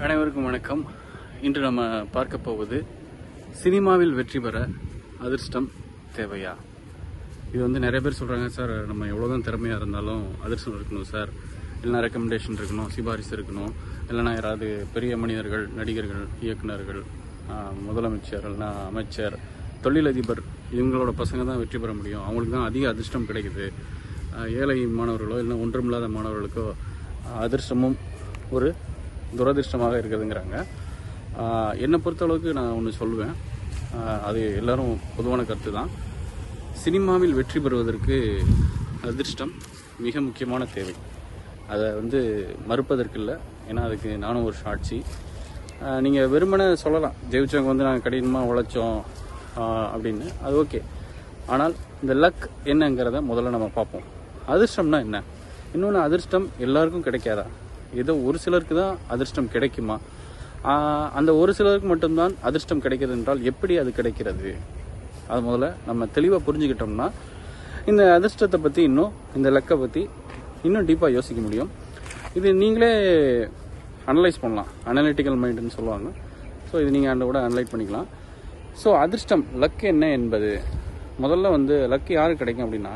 அனைவருக்கும் வணக்கம் இன்று நம்ம பார்க்க போவது சினிமாவில் வெற்றி பெற அதிர்ஷ்டம் தேவையா இது வந்து நிறைய பேர் சொல்கிறாங்க சார் நம்ம எவ்வளோதான் திறமையாக இருந்தாலும் அதிர்ஷ்டம் இருக்கணும் சார் இல்லைனா ரெக்கமெண்டேஷன் இருக்கணும் சிபாரிசு இருக்கணும் இல்லைனா யாராவது பெரிய மனிதர்கள் நடிகர்கள் இயக்குனர்கள் ஆஹ், முதலமைச்சர் இல்லைனா அமைச்சர் தொழிலதிபர் இவங்களோட பசங்க தான் வெற்றி பெற முடியும் அவங்களுக்கு தான் அதிக அதிர்ஷ்டம் கிடைக்குது ஆஹ், ஏழை மாணவர்களோ இல்லை ஒன்றுமில்லாத மாணவர்களுக்கோ ஆஹ், அதிர்ஷ்டமும் ஒரு துரதிர்ஷ்டமாக இருக்குதுங்கிறாங்க ஆஹ், என்னை பொறுத்தளவுக்கு நான் ஒன்று சொல்லுவேன் ஆஹ், அது எல்லாரும் பொதுவான கருத்து தான் சினிமாவில் வெற்றி பெறுவதற்கு அதிர்ஷ்டம் மிக முக்கியமான தேவை அதை வந்து மறுப்பதற்கு இல்லை ஏன்னா அதுக்கு நானும் ஒரு சாட்சி நீங்கள் வெறுமனே சொல்லலாம் ஜெயிச்சவங்க வந்து நாங்கள் கடினமாக உழைச்சோம் ஆஹ், அப்படின்னு அது ஓகே ஆனால் இந்த லக் என்னங்கிறத முதல்ல நம்ம பார்ப்போம் அதிர்ஷ்டம்னா என்ன இன்னொன்று அதிர்ஷ்டம் எல்லாருக்கும் கிடைக்காதா ஏதோ ஒரு சிலருக்கு தான் அதிர்ஷ்டம் கிடைக்குமா ஆஹ், அந்த ஒரு சிலருக்கு மட்டும்தான் அதிர்ஷ்டம் கிடைக்கிறது என்றால் எப்படி அது கிடைக்கிறது அது முதல்ல நம்ம தெளிவாக புரிஞ்சுக்கிட்டோம்னா இந்த அதிர்ஷ்டத்தை பற்றி இன்னும் இந்த லக்கை பற்றி இன்னும் டீப்பாக யோசிக்க முடியும் இது நீங்களே அனலைஸ் பண்ணலாம் அனலிட்டிக்கல் மைண்டுன்னு சொல்லுவாங்க ஸோ இது நீங்கள் அந்த கூட அனலைட் பண்ணிக்கலாம் ஸோ அதிர்ஷ்டம் லக் என்ன என்பது முதல்ல வந்து லக் யாருக்கு கிடைக்கும் அப்படின்னா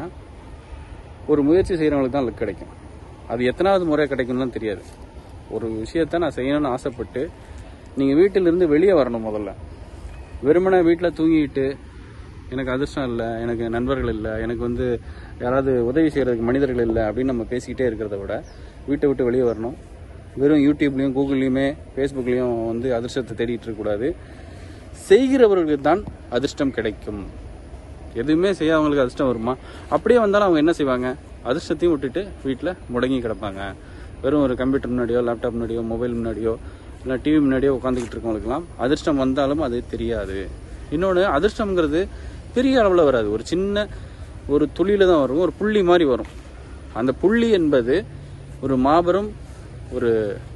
ஒரு முயற்சி செய்கிறவங்களுக்கு தான் லக் கிடைக்கும் அது எத்தனாவது முறை கிடைக்கும்லாம் தெரியாது ஒரு விஷயத்த நான் செய்யணும்னு ஆசைப்பட்டு நீங்கள் வீட்டிலிருந்து வெளியே வரணும் முதல்ல வெறுமனே வீட்டில் தூங்கிட்டு எனக்கு அதிர்ஷ்டம் இல்லை எனக்கு நண்பர்கள் இல்லை எனக்கு வந்து யாராவது உதவி செய்கிறதுக்கு மனிதர்கள் இல்லை அப்படின்னு நம்ம பேசிக்கிட்டே இருக்கிறத விட வீட்டை விட்டு வெளியே வரணும் வெறும் யூடியூப்லேயும் கூகுள்லேயுமே ஃபேஸ்புக்லேயும் வந்து அதிர்ஷ்டத்தை தேடிட்டு இருக்கக்கூடாது செய்கிறவர்களுக்கு தான் அதிர்ஷ்டம் கிடைக்கும் எதுவுமே செய்யாதவங்களுக்கு அதிர்ஷ்டம் வருமா அப்படியே வந்தாலும் அவங்க என்ன செய்வாங்க அதிர்ஷ்டத்தையும் விட்டுட்டு வீட்டில் முடங்கி கிடப்பாங்க வெறும் ஒரு கம்ப்யூட்டர் முன்னாடியோ லேப்டாப் முன்னாடியோ மொபைல் முன்னாடியோ இல்லை டிவி முன்னாடியோ உட்காந்துக்கிட்டு இருக்கவங்களுக்குலாம் அதிர்ஷ்டம் வந்தாலும் அது தெரியாது இன்னொன்று அதிர்ஷ்டம்ங்கிறது பெரிய அளவில் வராது ஒரு சின்ன ஒரு துளியில தான் வரும் ஒரு புள்ளி மாதிரி வரும் அந்த புள்ளி என்பது ஒரு மாபெரும் ஒரு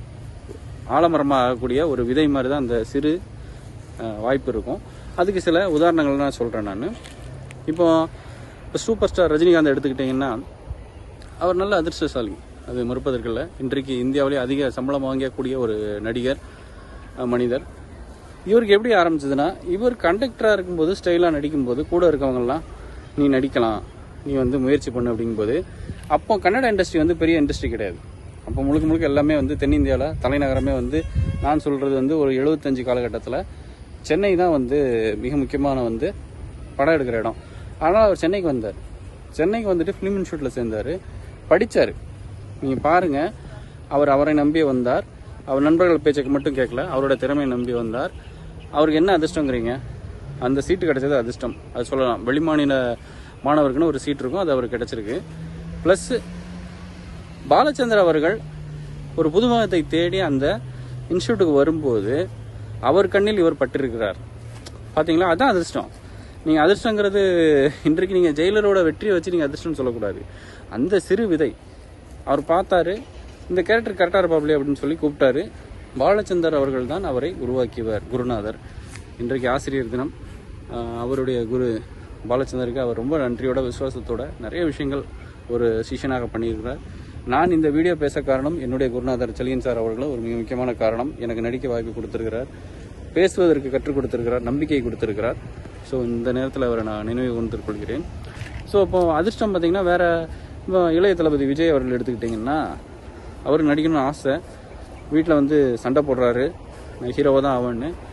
ஆலமரமாக ஆகக்கூடிய ஒரு விதை மாதிரி தான் அந்த சிறு அஹ், வாய்ப்பு இருக்கும் அதுக்கு சில உதாரணங்கள் நான் சொல்கிறேன் நான் இப்போ இப்போ சூப்பர் ஸ்டார் ரஜினிகாந்த் எடுத்துக்கிட்டிங்கன்னா அவர் நல்ல அதிர்ஷ்டசாலி அது மறுப்பதற்கில்ல இன்றைக்கு இந்தியாவிலே அதிக சம்பளம் வாங்கக்கூடிய ஒரு நடிகர் அஹ், மனிதர் இவருக்கு எப்படி ஆரம்பிச்சதுன்னா இவர் கண்டக்டராக இருக்கும்போது ஸ்டைலாக நடிக்கும்போது கூட இருக்கவங்கலாம் நீ நடிக்கலாம் நீ வந்து முயற்சி பண்ணு அப்படிங்கும்போது அப்போ கன்னட இண்டஸ்ட்ரி வந்து பெரிய இண்டஸ்ட்ரி கிடையாது அப்போ முழுக்க முழுக்க எல்லாமே வந்து தென்னிந்தியாவில் தலைநகரமே வந்து நான் சொல்கிறது வந்து ஒரு எழுபத்தஞ்சு காலகட்டத்தில் சென்னை தான் வந்து மிக முக்கியமான வந்து படம் எடுக்கிற இடம் ஆனால் அவர் சென்னைக்கு வந்தார் சென்னைக்கு வந்துட்டு ஃபிலிம் இன்ஸ்டியூட்டில் சேர்ந்தார் படித்தார் நீங்கள் பாருங்கள் அவர் அவரை நம்பி வந்தார் அவர் நண்பர்கள் பேச்சுக்கு மட்டும் கேட்கல அவரோட திறமையை நம்பி வந்தார் அவருக்கு என்ன அதிர்ஷ்டங்கிறீங்க அந்த சீட்டு கிடைச்சது அதிர்ஷ்டம் அது சொல்லலாம் வெளிமாநில மாணவருக்குன்னு ஒரு சீட் இருக்கும் அது அவருக்கு கிடைச்சிருக்கு ப்ளஸ் பாலச்சந்தர் அவர்கள் ஒரு புதுமுகத்தை தேடி அந்த இன்ஸ்டியூட்டுக்கு வரும்போது அவர் கண்ணில் இவர் பட்டிருக்கிறார் பாத்தீங்களா அதான் அதிர்ஷ்டம் நீங்க அதிர்ஷ்டங்கிறது இன்றைக்கு நீங்க ஜெயிலரோட வெற்றியை வச்சு நீங்க அதிர்ஷ்டம் சொல்லக்கூடாது அந்த சிறு விதை அவர் பார்த்தாரு இந்த கேரக்டர் கரெக்டாக இருப்பாப்லே அப்படின்னு சொல்லி கூப்பிட்டாரு பாலச்சந்தர் அவர்கள் தான் அவரை உருவாக்கியவர் குருநாதர் இன்றைக்கு ஆசிரியர் தினம் ஆஹ் அவருடைய குரு பாலச்சந்தருக்கு அவர் ரொம்ப நன்றியோட விசுவாசத்தோட நிறைய விஷயங்கள் ஒரு சிஷியனாக பண்ணியிருக்கிறார் நான் இந்த வீடியோ பேச காரணம் என்னுடைய குருநாதர் செலியன் சார் அவர்களும் ஒரு மிக முக்கியமான காரணம் எனக்கு நடிக்க வாய்ப்பு கொடுத்திருக்கிறார் பேசுவதற்கு கற்றுக் கொடுத்திருக்கிறார் நம்பிக்கை கொடுத்திருக்கிறார் ஸோ இந்த நேரத்தில் அவரை நான் நினைவு கூர்ந்து கொள்கிறேன் ஸோ இப்போ அதிர்ஷ்டம் பார்த்தீங்கன்னா வேற இப்போ இளைய தளபதி விஜய் அவர்கள் எடுத்துக்கிட்டிங்கன்னா அவருக்கு நடிக்கணும்னு ஆசை வீட்டில் வந்து சண்டை போடுறாரு நான் ஹீரோவாக தான் ஆவேன்னு